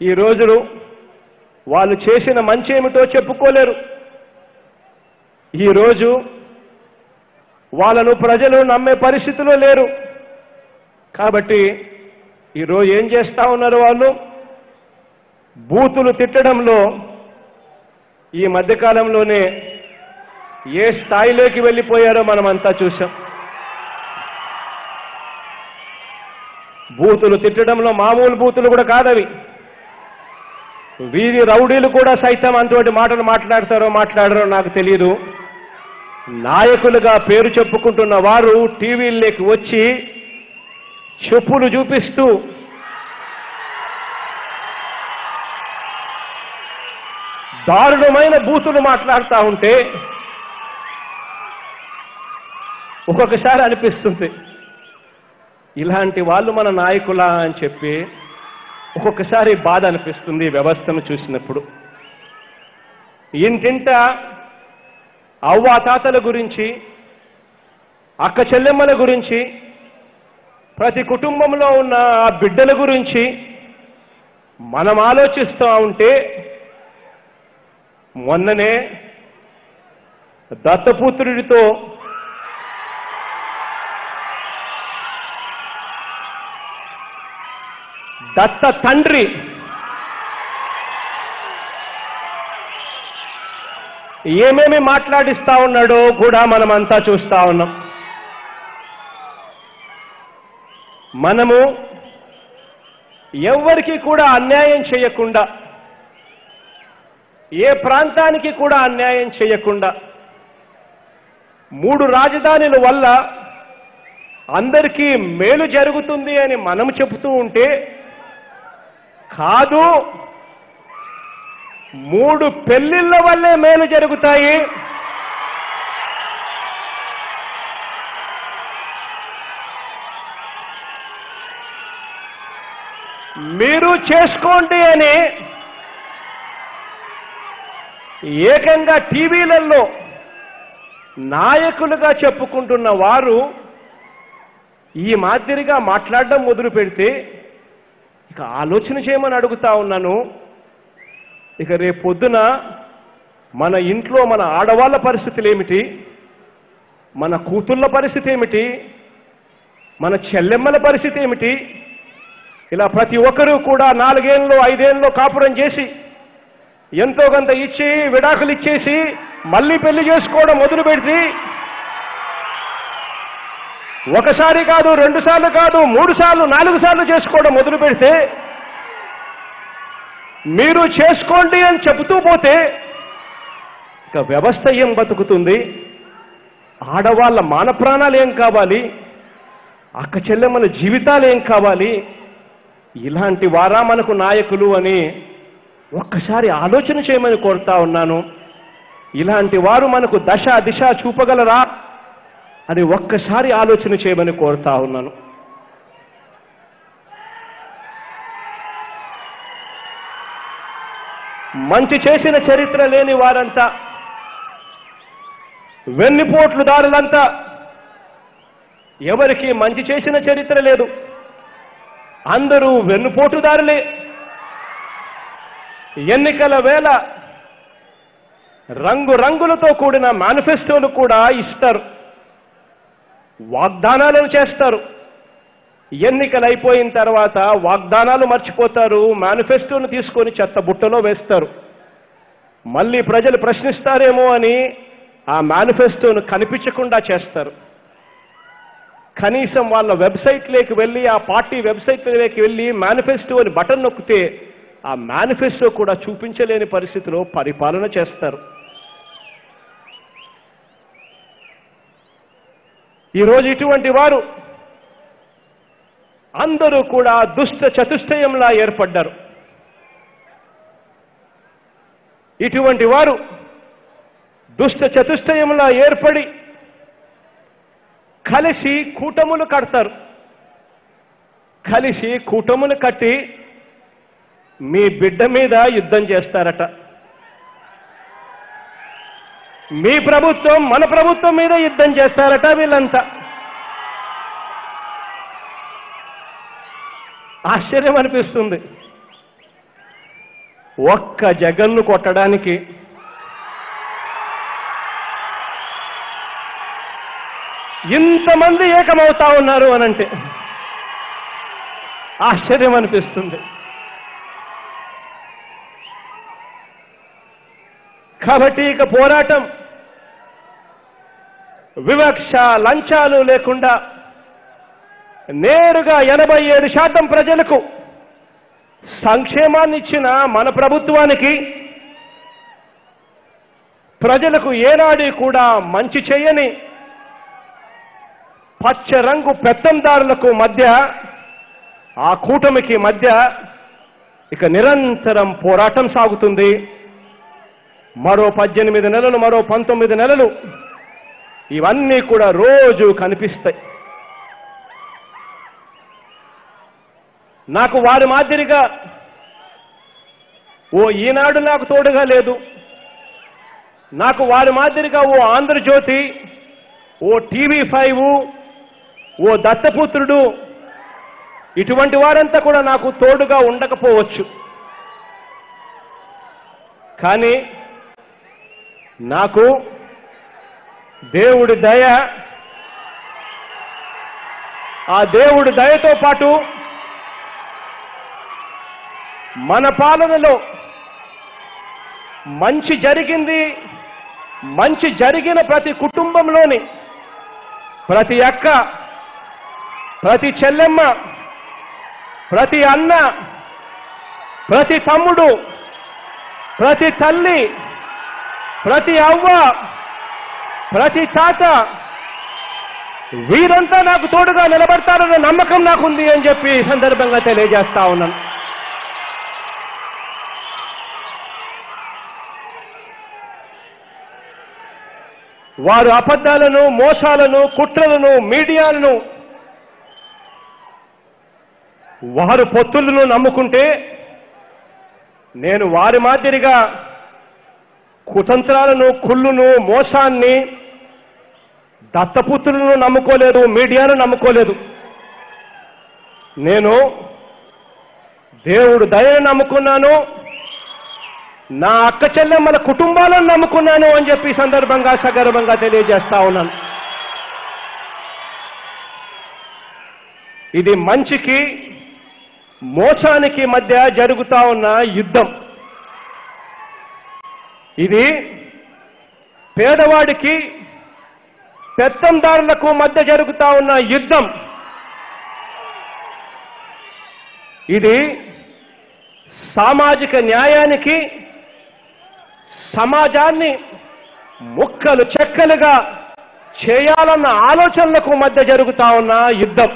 ఈ రోజులు వాళ్ళు చేసిన మంచి ఏమిటో చెప్పుకోలేరు ఈరోజు వాళ్ళను ప్రజలు నమ్మే పరిస్థితిలో లేరు కాబట్టి ఈరోజు ఏం చేస్తా ఉన్నారు వాళ్ళు బూతులు తిట్టడంలో ఈ మధ్యకాలంలోనే ఏ స్థాయిలోకి వెళ్ళిపోయారో మనమంతా చూసాం బూతులు తిట్టడంలో మామూలు బూతులు కూడా కాదవి వీరి రౌడీలు కూడా సైతం అంతటి మాటలు మాట్లాడతారో మాట్లాడరో నాకు తెలియదు నాయకులుగా పేరు చెప్పుకుంటున్న వారు టీవీల్లోకి వచ్చి చెప్పులు చూపిస్తూ దారుణమైన బూతులు మాట్లాడుతూ ఉంటే ఒక్కొక్కసారి అనిపిస్తుంది ఇలాంటి వాళ్ళు మన నాయకులా అని చెప్పి ఒక్కొక్కసారి బాధ అనిపిస్తుంది ఈ వ్యవస్థను చూసినప్పుడు ఇంటింట అవ్వ తాతల గురించి అక్క చెల్లెమ్మల గురించి ప్రతి కుటుంబంలో ఉన్న ఆ బిడ్డల గురించి మనం ఆలోచిస్తూ ఉంటే మొన్ననే దత్తపుత్రుడితో దత్త తండ్రి ఏమేమి మాట్లాడిస్తా ఉన్నాడో కూడా మనమంతా చూస్తా ఉన్నాం మనము ఎవ్వరికి కూడా అన్యాయం చేయకుండా ఏ ప్రాంతానికి కూడా అన్యాయం చేయకుండా మూడు రాజధానుల వల్ల అందరికీ మేలు జరుగుతుంది అని మనం చెబుతూ ఉంటే కాదు మూడు పెళ్లిళ్ళ వల్లే మేలు జరుగుతాయి మీరు చేసుకోండి అని ఏకంగా టీవీలలో నాయకులుగా చెప్పుకుంటున్న వారు ఈ మాదిరిగా మాట్లాడడం మొదలు పెడితే ఇక ఆలోచన చేయమని అడుగుతా ఉన్నాను ఇక రేపు పొద్దున మన ఇంట్లో మన ఆడవాళ్ళ పరిస్థితులు ఏమిటి మన కూతుళ్ళ పరిస్థితి ఏమిటి మన చెల్లెమ్మల పరిస్థితి ఏమిటి ఇలా ప్రతి ఒక్కరూ కూడా నాలుగేళ్ళు ఐదేళ్ళు కాపురం చేసి ఎంతో కొంత ఇచ్చి విడాకులు ఇచ్చేసి మళ్ళీ పెళ్లి చేసుకోవడం మొదలు పెడితే ఒకసారి కాదు రెండు సార్లు కాదు మూడు సార్లు నాలుగు సార్లు చేసుకోవడం మొదలు పెడితే మీరు చేసుకోండి అని చెబుతూ పోతే ఇక వ్యవస్థ ఏం బతుకుతుంది ఆడవాళ్ళ మాన ప్రాణాలు ఏం కావాలి అక్క చెల్లెమ్మల జీవితాలు ఏం కావాలి ఇలాంటి వారా మనకు నాయకులు అని ఒక్కసారి ఆలోచన చేయమని కోరుతా ఉన్నాను ఇలాంటి వారు మనకు దశ దిశ చూపగలరా అని ఒక్కసారి ఆలోచన చేయమని కోరుతా ఉన్నాను మంచి చేసిన చరిత్ర లేని వారంతా వెన్నుపోట్లు దారులంతా ఎవరికి మంచి చేసిన చరిత్ర లేదు అందరూ వెన్నుపోటుదారులే ఎన్నికల వేళ రంగు రంగులతో కూడిన మేనిఫెస్టోలు కూడా ఇస్తారు వాగ్దానాలను చేస్తారు ఎన్నికలు అయిపోయిన తర్వాత వాగ్దానాలు మర్చిపోతారు మేనిఫెస్టోను తీసుకొని చెత్త బుట్టలో వేస్తారు మళ్ళీ ప్రజలు ప్రశ్నిస్తారేమో అని ఆ మేనిఫెస్టోను కనిపించకుండా చేస్తారు కనీసం వాళ్ళ వెబ్సైట్లోకి వెళ్ళి ఆ పార్టీ వెబ్సైట్లోకి వెళ్ళి మేనిఫెస్టో అని బటన్ నొక్కితే ఆ మేనిఫెస్టో కూడా చూపించలేని పరిస్థితిలో పరిపాలన చేస్తారు ఈరోజు ఇటువంటి వారు అందరూ కూడా దుష్ట చతుష్టయంలా ఏర్పడ్డారు ఇటువంటి వారు దుష్ట చతుష్టయంలా ఏర్పడి కలిసి కూటములు కడతారు కలిసి కూటములు కట్టి మీ బిడ్డ మీద యుద్ధం చేస్తారట మీ ప్రభుత్వం మన ప్రభుత్వం మీద యుద్ధం చేస్తారట వీళ్ళంతా ఆశ్చర్యం అనిపిస్తుంది ఒక్క జగన్ను కొట్టడానికి ఇంతమంది ఏకమవుతా ఉన్నారు అనంటే ఆశ్చర్యం అనిపిస్తుంది కాబట్టి ఇక పోరాటం వివక్ష లంచాలు లేకుండా నేరుగా ఎనభై ఏడు శాతం ప్రజలకు సంక్షేమాన్ని ఇచ్చిన మన ప్రభుత్వానికి ప్రజలకు ఏనాడు కూడా మంచి చేయని పచ్చ రంగు పెత్తందారులకు మధ్య ఆ కూటమికి మధ్య ఇక నిరంతరం పోరాటం సాగుతుంది మరో పద్దెనిమిది నెలలు మరో పంతొమ్మిది నెలలు ఇవన్నీ కూడా రోజు కనిపిస్తాయి నాకు వారి మాదిరిగా ఓ ఈనాడు నాకు తోడుగా లేదు నాకు వారి మాదిరిగా ఓ ఆంధ్రజ్యోతి ఓ టీవీ ఫైవ్ ఓ దత్తపుత్రుడు ఇటువంటి వారంతా కూడా నాకు తోడుగా ఉండకపోవచ్చు కానీ నాకు దేవుడి దయ ఆ దేవుడి దయతో పాటు మన పాలనలో మంచి జరిగింది మంచి జరిగిన ప్రతి కుటుంబంలోని ప్రతి అక్క ప్రతి చెల్లెమ్మ ప్రతి అన్న ప్రతి తమ్ముడు ప్రతి తల్లి ప్రతి అవ్వ ప్రతి తాత వీరంతా నాకు తోడుగా నిలబడతారన్న నమ్మకం నాకుంది అని చెప్పి ఈ సందర్భంగా తెలియజేస్తా ఉన్నాను వారు అబద్ధాలను మోసాలను కుట్రలను మీడియాలను వారు పొత్తులను నమ్ముకుంటే నేను వారి మాదిరిగా కుతంత్రాలను కుళ్ళును మోసాన్ని దత్తపుత్రులను నమ్ముకోలేదు మీడియాను నమ్ముకోలేదు నేను దేవుడు దయను నమ్ముకున్నాను నా అక్క చెల్లెమ్మల కుటుంబాలను నమ్ముకున్నాను అని చెప్పి ఈ సందర్భంగా సగర్వంగా తెలియజేస్తా ఉన్నాను ఇది మంచికి మోసానికి మధ్య జరుగుతా ఉన్న యుద్ధం ఇది పేదవాడికి పెత్తందారులకు మధ్య జరుగుతా ఉన్న యుద్ధం ఇది సామాజిక న్యాయానికి సమాజాన్ని ముక్కలు చెక్కలుగా చేయాలన్న ఆలోచనలకు మధ్య జరుగుతా ఉన్న యుద్ధం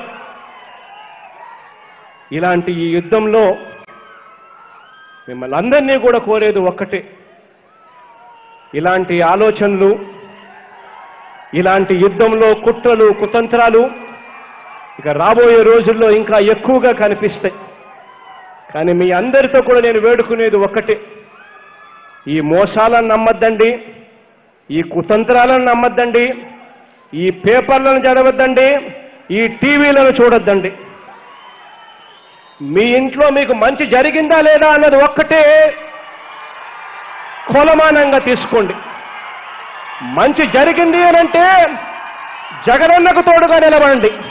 ఇలాంటి ఈ యుద్ధంలో మిమ్మల్ని అందరినీ కూడా కోరేది ఒక్కటే ఇలాంటి ఆలోచనలు ఇలాంటి యుద్ధంలో కుట్రలు కుతంత్రాలు ఇక రాబోయే రోజుల్లో ఇంకా ఎక్కువగా కనిపిస్తాయి కానీ మీ అందరితో కూడా నేను వేడుకునేది ఒక్కటే ఈ మోసాలను నమ్మద్దండి ఈ కుతంత్రాలను నమ్మద్దండి ఈ పేపర్లను చదవద్దండి ఈ టీవీలను చూడొద్దండి మీ ఇంట్లో మీకు మంచి జరిగిందా లేదా అన్నది ఒక్కటే కొలమానంగా తీసుకోండి మంచి జరిగింది అని అంటే జగనన్నకు తోడుగా నిలబడండి